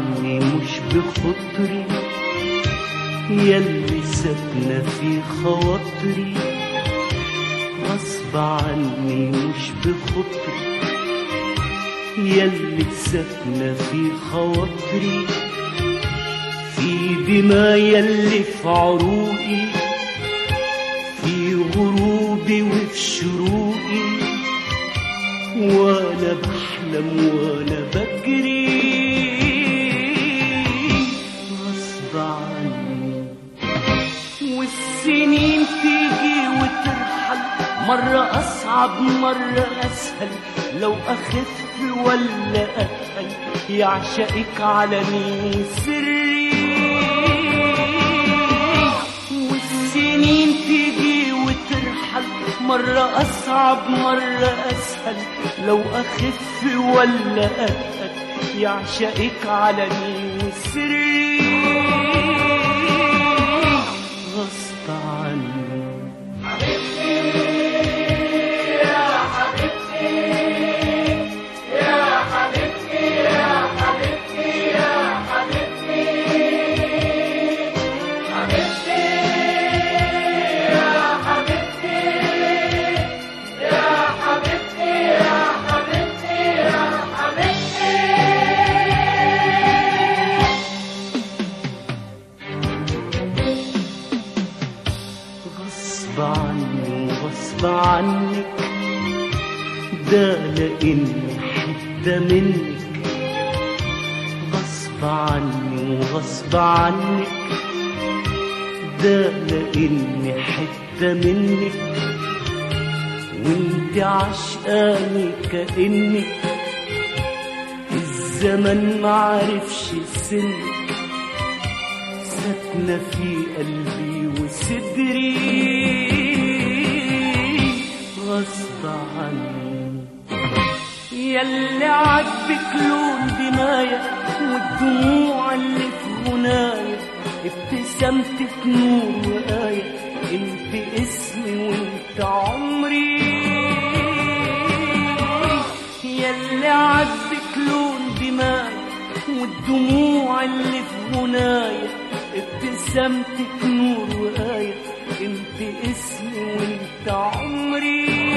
عني مش بخطري يلي ساكنة في خواطري غصب عني مش بخطري يلي ساكنة في خواطري في دماء يلي في عروقي في غروبي وفي شروقي وانا بحلم وانا بجري غصب عني والسنين تيجي وترحل مرة أصعب مرة أسهل لو أخف ولا أتقل يعشقك علني وسري والسنين تيجي وترحل مرة أصعب مرة أسهل لو أخف ولا أتقل يعشقك علني وسري غصب عني غصب عني وغصب عنك ده لاني حتة منك غصب عني وغصب عنك ده لاني حتة منك وانت عشقاني كأنك الزمن معرفش سنك ساكنة في قلبي وصدري غصب عني ياللي عاجبك لون دمايا والدموع اللي في غنايا ابتسامتي في نور وآية انت اسمي وانت عمري ياللي عاجبك لون دمايا والدموع اللي في غنايا ابتسامتك نور وآية انت اسمي وانت عمري